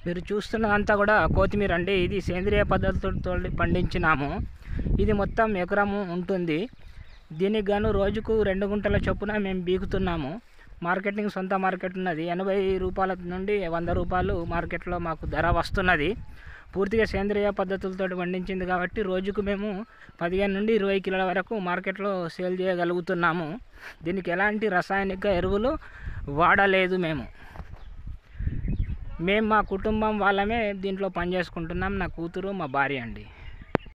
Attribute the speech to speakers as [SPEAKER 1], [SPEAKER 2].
[SPEAKER 1] మీరు చూస్తున్నదంతా కూడా కొత్తిమీర అండి ఇది సేంద్రియ పద్ధతితో పండించినాము ఇది మొత్తం ఎకరము ఉంటుంది దీనికి గాను రోజుకు రెండు గుంటల చొప్పున మేము బీకుతున్నాము మార్కెటింగ్ సొంత మార్కెట్ ఉన్నది ఎనభై రూపాయల నుండి వంద రూపాయలు మార్కెట్లో మాకు ధర వస్తున్నది పూర్తిగా సేంద్రియ పద్ధతులతో పండించింది కాబట్టి రోజుకు మేము పదిహేను నుండి ఇరవై కిలోల వరకు మార్కెట్లో సేల్ చేయగలుగుతున్నాము దీనికి ఎలాంటి రసాయనిక ఎరువులు వాడలేదు మేము మేము మా కుటుంబం వాళ్ళమే దీంట్లో పనిచేసుకుంటున్నాం నా కూతురు మా భార్య అండి